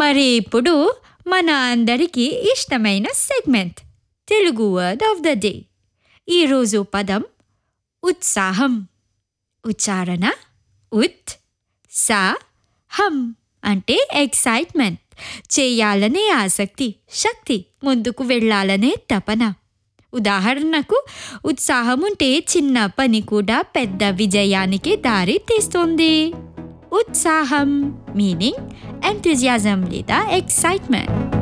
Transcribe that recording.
మరి ఇప్పుడు మన అందరికీ ఇష్టమైన segment Telugu word of the day ఈరోజు పదం ఉత్సాహం ఉచ్చారణ ఉత్ సా హం అంటే ఎక్సైట్మెంట్ చేయాలనే ఆసక్తి శక్తి ముందుకు వెళ్ళాలనే తపన ఉదాహరణకు ఉత్సాహం ఉంటే చిన్న పని కూడా పెద్ద విజయానికి దారి తీస్తుంది ఉత్సాహం మీనింగ్ ఎంతజియాజం లేదా ఎక్సైట్మెంట్